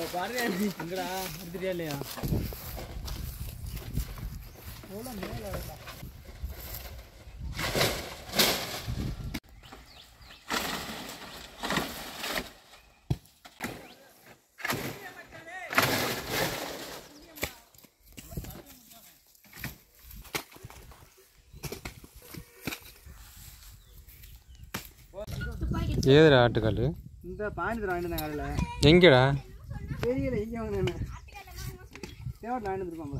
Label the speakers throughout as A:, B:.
A: பாரு எங்கடா எடுத்துட்டியா இல்லையா
B: ஏதுடா ஆட்டுக்கால்
A: இந்த பாயிண்ட் தர வாங்கிட்டு காலையில்
B: எங்கடா
A: தெரியல இங்கே வாங்க என்ன தேவட்டில் வாங்கிட்டு வந்துருப்பாங்களே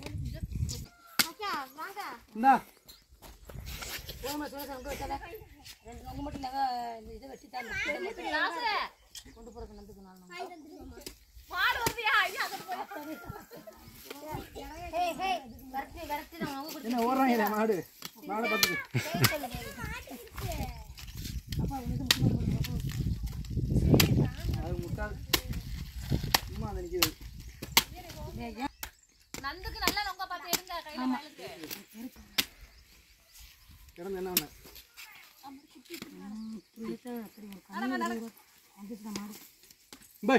A: இந்தா என்ன ஓடுறாங்க மாடு மாடை பார்த்துட்டு அது முட்டாள் சும்மா அந்த நிற்கிது
C: நந்துக்கு நல்லா நொங்க பார்த்து எடுங்க கையில வயலுக்கு
A: கிடந்து என்ன பண்ண பை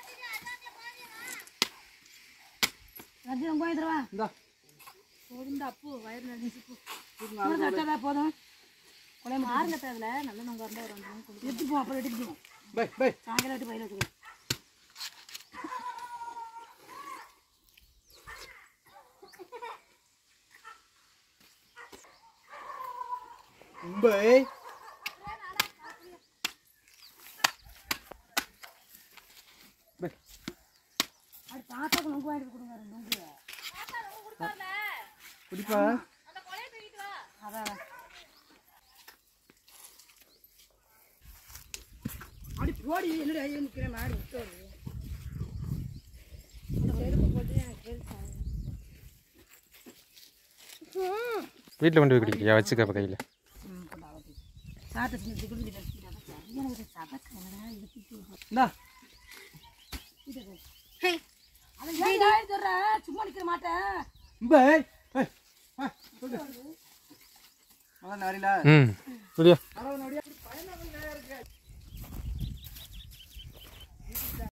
A: இந்தா
C: போதும் அப்பு வயிறு நிறைஞ்சு
A: தூக்கு நாலு
C: போதும் குழம்பு ஆறுங்க தேவையில்ல நல்ல நொங்க இருந்தா ஒரு ரெண்டு நாள் கொடுத்து எடுத்துப்போம் அப்புறம் எடுத்துப்போம்
A: பை பை
C: சாயங்காலம் எடுத்து பயில வச்சுக்கோ
A: பை பை
C: அது தாத்தாக்கு நொங்கு வாங்கிட்டு கொடுங்க ரெண்டு நொங்கு
A: குடிப்பா
C: அதான் அப்படி போடி என்னடி ஐயோ நிற்கிறேன் மாடு விட்டு வருது அந்த செருப்பு போட்டு எனக்கு
B: வீட்டில் கொண்டு போய் குடிக்கிறியா வச்சுக்க அப்போ கையில்
C: சாப்பிட்டு செஞ்சு குடிச்சிட்டு எனக்கு சபக்கு என்னடா இழுத்துட்டு
A: இந்தா
C: அதை சொல்ற சும்மா நிற்க மாட்டேன்
A: பை பை சொல்லு நல்லா நாரிலா
B: ம் குடியா